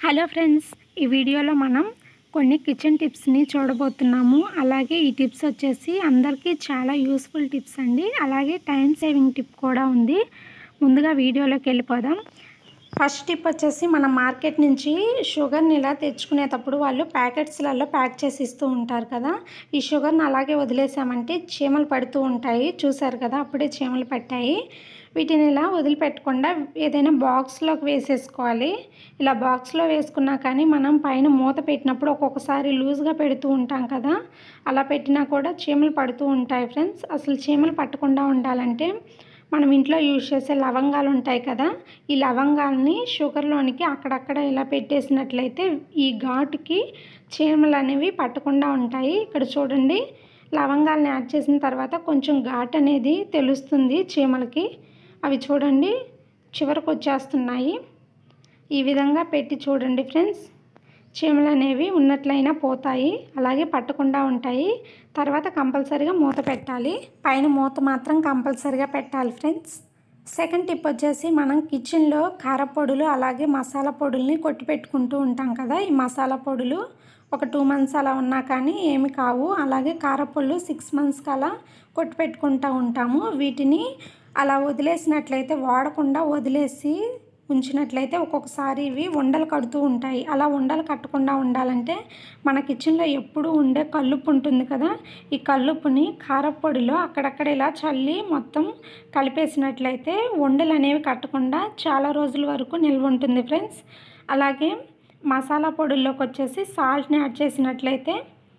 hello friends ఈ వీడియోలో మనం కొన్ని కిచెన్ టిప్స్ని చూడబోతున్నాము అలాగే ఈ టిప్స్ వచ్చేసి అందరికీ చాలా యూస్ఫుల్ టిప్స్ అండి అలాగే టైం సేవింగ్ టిప్ కూడా ఉంది ముందుగా వీడియోలోకి వెళ్ళిపోదాం ఫస్ట్ టిప్ వచ్చేసి మనం మార్కెట్ నుంచి షుగర్ని ఇలా తెచ్చుకునేటప్పుడు వాళ్ళు ప్యాకెట్స్లలో ప్యాక్ చేసి ఇస్తూ ఉంటారు కదా ఈ షుగర్ని అలాగే వదిలేసామంటే చీమలు పడుతూ ఉంటాయి చూసారు కదా అప్పుడే చీమలు పట్టాయి వీటిని ఇలా వదిలిపెట్టకుండా ఏదైనా బాక్స్లోకి వేసేసుకోవాలి ఇలా బాక్స్లో వేసుకున్నా కానీ మనం పైన మూత పెట్టినప్పుడు ఒక్కొక్కసారి లూజ్గా పెడుతూ ఉంటాం కదా అలా పెట్టినా కూడా చీమలు పడుతూ ఉంటాయి ఫ్రెండ్స్ అసలు చీమలు పట్టకుండా ఉండాలంటే మనం ఇంట్లో యూజ్ చేసే లవంగాలు ఉంటాయి కదా ఈ లవంగాల్ని షుగర్లోనికి అక్కడక్కడ ఇలా పెట్టేసినట్లయితే ఈ ఘాటుకి చీమలు అనేవి పట్టకుండా ఉంటాయి ఇక్కడ చూడండి లవంగాల్ని యాడ్ చేసిన తర్వాత కొంచెం ఘాట్ అనేది తెలుస్తుంది చీమలకి అవి చూడండి చివరకు వచ్చేస్తున్నాయి ఈ విధంగా పెట్టి చూడండి ఫ్రెండ్స్ చీమలు అనేవి ఉన్నట్లయినా పోతాయి అలాగే పట్టకుండా ఉంటాయి తర్వాత కంపల్సరీగా మూత పెట్టాలి పైన మూత మాత్రం కంపల్సరీగా పెట్టాలి ఫ్రెండ్స్ సెకండ్ టిప్ వచ్చేసి మనం కిచెన్లో కారపొడులు అలాగే మసాలా పొడుల్ని కొట్టి పెట్టుకుంటూ ఉంటాం కదా ఈ మసాలా పొడులు ఒక టూ మంత్స్ అలా ఉన్నా కానీ ఏమి కావు అలాగే కారపొళ్ళు సిక్స్ మంత్స్కి అలా కొట్టి పెట్టుకుంటూ ఉంటాము వీటిని అలా వదిలేసినట్లయితే వాడకుండా వదిలేసి ఉంచినట్లయితే ఒక్కొక్కసారి ఇవి ఉండలు కడుతూ ఉంటాయి అలా ఉండలు కట్టకుండా ఉండాలంటే మన కిచెన్లో ఎప్పుడూ ఉండే కల్లుప్పు ఉంటుంది కదా ఈ కల్లుప్పుని కారపొడిలో అక్కడక్కడ ఇలా చల్లి మొత్తం కలిపేసినట్లయితే ఉండలు అనేవి కట్టకుండా చాలా రోజుల వరకు నిల్వ ఉంటుంది ఫ్రెండ్స్ అలాగే మసాలా పొడుల్లోకి వచ్చేసి సాల్ట్ని యాడ్ చేసినట్లయితే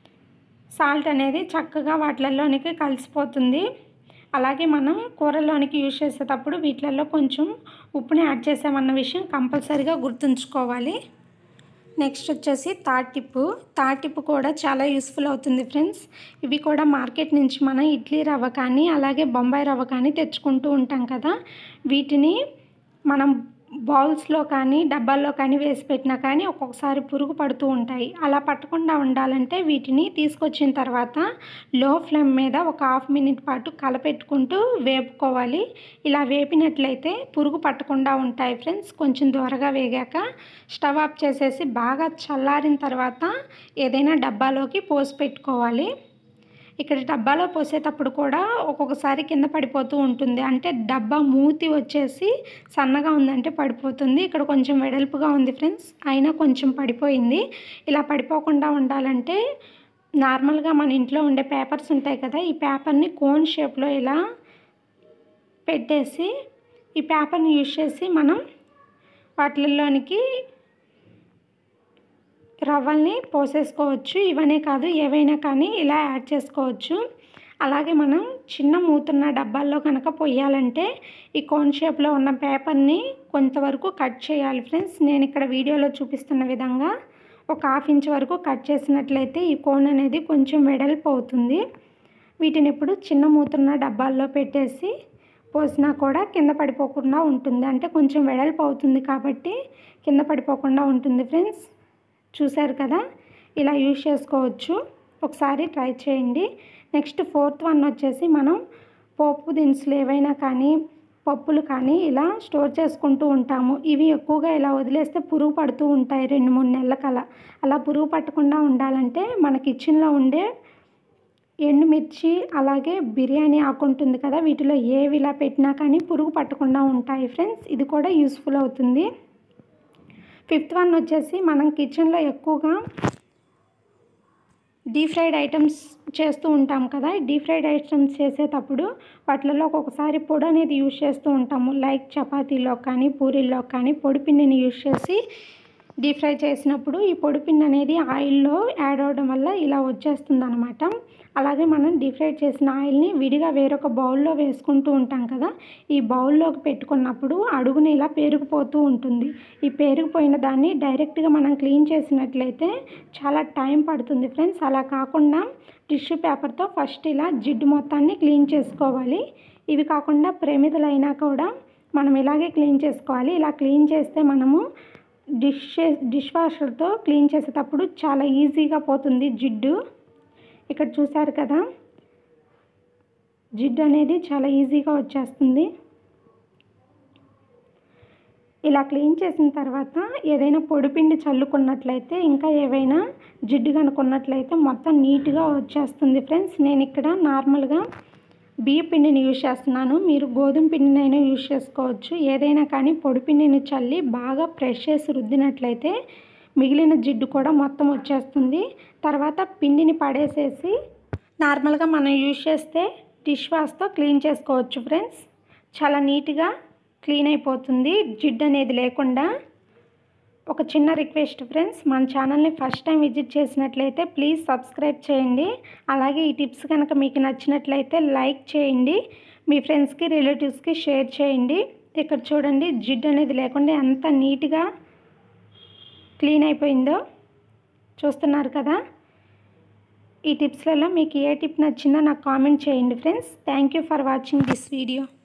సాల్ట్ అనేది చక్కగా వాటిలలోనికి కలిసిపోతుంది అలాగే మనం కూరలోనికి యూజ్ చేసేటప్పుడు వీటిలలో కొంచెం ఉప్పుని యాడ్ చేసామన్న విషయం కంపల్సరీగా గుర్తుంచుకోవాలి నెక్స్ట్ వచ్చేసి తాటిప్పు తాటిప్పు కూడా చాలా యూస్ఫుల్ అవుతుంది ఫ్రెండ్స్ ఇవి కూడా మార్కెట్ నుంచి మనం ఇడ్లీ రవ్వ కానీ అలాగే బొంబాయి రవ్వ కానీ తెచ్చుకుంటూ ఉంటాం కదా వీటిని మనం బౌల్స్లో కానీ డబ్బాల్లో కానీ వేసి పెట్టినా కానీ ఒక్కొక్కసారి పురుగు పడుతూ ఉంటాయి అలా పట్టకుండా ఉండాలంటే వీటిని తీసుకొచ్చిన తర్వాత లో ఫ్లేమ్ మీద ఒక హాఫ్ మినిట్ పాటు కలపెట్టుకుంటూ వేపుకోవాలి ఇలా వేపినట్లయితే పురుగు పట్టకుండా ఉంటాయి ఫ్రెండ్స్ కొంచెం త్వరగా వేగాక స్టవ్ ఆఫ్ చేసేసి బాగా చల్లారిన తర్వాత ఏదైనా డబ్బాలోకి పోసి పెట్టుకోవాలి ఇక్కడ డబ్బాలో పోసేటప్పుడు కూడా ఒక్కొక్కసారి కింద పడిపోతూ ఉంటుంది అంటే డబ్బా మూతి వచ్చేసి సన్నగా ఉందంటే పడిపోతుంది ఇక్కడ కొంచెం వెడల్పుగా ఉంది ఫ్రెండ్స్ అయినా కొంచెం పడిపోయింది ఇలా పడిపోకుండా ఉండాలంటే నార్మల్గా మన ఇంట్లో ఉండే పేపర్స్ ఉంటాయి కదా ఈ పేపర్ని కోన్ షేప్లో ఇలా పెట్టేసి ఈ పేపర్ని యూజ్ చేసి మనం వాటిల్లోనికి రవ్వల్ని పోసేసుకోవచ్చు ఇవనే కాదు ఏవైనా కానీ ఇలా యాడ్ చేసుకోవచ్చు అలాగే మనం చిన్న మూతున్న డబ్బాల్లో కనుక పొయ్యాలంటే ఈ కోన్ షేప్లో ఉన్న పేపర్ని కొంతవరకు కట్ చేయాలి ఫ్రెండ్స్ నేను ఇక్కడ వీడియోలో చూపిస్తున్న విధంగా ఒక హాఫ్ ఇంచ్ వరకు కట్ చేసినట్లయితే ఈ కోన్ అనేది కొంచెం వెడల్పు అవుతుంది వీటిని ఇప్పుడు చిన్న మూతున్న డబ్బాల్లో పెట్టేసి పోసినా కూడా కింద పడిపోకుండా ఉంటుంది అంటే కొంచెం వెడల్పు అవుతుంది కాబట్టి కింద పడిపోకుండా ఉంటుంది ఫ్రెండ్స్ చూశారు కదా ఇలా యూజ్ చేసుకోవచ్చు ఒకసారి ట్రై చేయండి నెక్స్ట్ ఫోర్త్ వన్ వచ్చేసి మనం పోపు దినుసులు ఏవైనా కానీ పప్పులు కానీ ఇలా స్టోర్ చేసుకుంటూ ఉంటాము ఇవి ఎక్కువగా ఇలా వదిలేస్తే పురుగు పడుతూ ఉంటాయి రెండు మూడు నెలలకలా అలా పురుగు పట్టకుండా ఉండాలంటే మన కిచెన్లో ఉండే ఎండుమిర్చి అలాగే బిర్యానీ ఆకు ఉంటుంది కదా వీటిలో ఏవి ఇలా పెట్టినా కానీ పురుగు పట్టకుండా ఉంటాయి ఫ్రెండ్స్ ఇది కూడా యూస్ఫుల్ అవుతుంది ఫిఫ్త్ వన్ వచ్చేసి మనం కిచెన్లో ఎక్కువగా డీప్ ఫ్రైడ్ ఐటమ్స్ చేస్తూ ఉంటాం కదా డీప్ ఫ్రైడ్ ఐటమ్స్ చేసేటప్పుడు వాటిలలో ఒక్కొక్కసారి పొడి అనేది యూజ్ చేస్తూ ఉంటాము లైక్ చపాతీలో కానీ పూరీల్లో కానీ పొడి పిండిని యూజ్ చేసి డీప్ ఫ్రై చేసినప్పుడు ఈ పొడి పిండి అనేది ఆయిల్లో యాడ్ అవడం వల్ల ఇలా వచ్చేస్తుంది అనమాట అలాగే మనం డీప్ ఫ్రై చేసిన ఆయిల్ని విడిగా వేరొక బౌల్లో వేసుకుంటూ ఉంటాం కదా ఈ బౌల్లోకి పెట్టుకున్నప్పుడు అడుగున ఇలా పేరుకుపోతూ ఉంటుంది ఈ పేరుకుపోయిన దాన్ని డైరెక్ట్గా మనం క్లీన్ చేసినట్లయితే చాలా టైం పడుతుంది ఫ్రెండ్స్ అలా కాకుండా టిష్యూ పేపర్తో ఫస్ట్ ఇలా జిడ్డు మొత్తాన్ని క్లీన్ చేసుకోవాలి ఇవి కాకుండా ప్రమిదలైనా కూడా మనం ఇలాగే క్లీన్ చేసుకోవాలి ఇలా క్లీన్ చేస్తే మనము డిష్ డిష్ వాషర్తో క్లీన్ చేసేటప్పుడు చాలా ఈజీగా పోతుంది జిడ్డు ఇక్కడ చూసారు కదా జిడ్డు అనేది చాలా ఈజీగా వచ్చేస్తుంది ఇలా క్లీన్ చేసిన తర్వాత ఏదైనా పొడిపిండి చల్లుకున్నట్లయితే ఇంకా ఏవైనా జిడ్డు కనుకున్నట్లయితే మొత్తం నీట్గా వచ్చేస్తుంది ఫ్రెండ్స్ నేను ఇక్కడ నార్మల్గా బియ్య పిండిని యూజ్ చేస్తున్నాను మీరు గోధుమ పిండినైనా యూజ్ చేసుకోవచ్చు ఏదైనా కానీ పొడిపిండిని చల్లి బాగా ప్రెష్ చేసి రుద్దినట్లయితే మిగిలిన జిడ్డు కూడా మొత్తం వచ్చేస్తుంది తర్వాత పిండిని పడేసేసి నార్మల్గా మనం యూజ్ చేస్తే డిష్ వాష్తో క్లీన్ చేసుకోవచ్చు ఫ్రెండ్స్ చాలా నీట్గా క్లీన్ అయిపోతుంది జిడ్డు అనేది లేకుండా ఒక చిన్న రిక్వెస్ట్ ఫ్రెండ్స్ మన ఛానల్ని ఫస్ట్ టైం విజిట్ చేసినట్లయితే ప్లీజ్ సబ్స్క్రైబ్ చేయండి అలాగే ఈ టిప్స్ కనుక మీకు నచ్చినట్లయితే లైక్ చేయండి మీ ఫ్రెండ్స్కి రిలేటివ్స్కి షేర్ చేయండి ఇక్కడ చూడండి జిడ్డు అనేది లేకుండా ఎంత నీట్గా క్లీన్ అయిపోయిందో చూస్తున్నారు కదా ఈ టిప్స్లలో మీకు ఏ టిప్ నచ్చిందో నాకు కామెంట్ చేయండి friends thank you for watching this video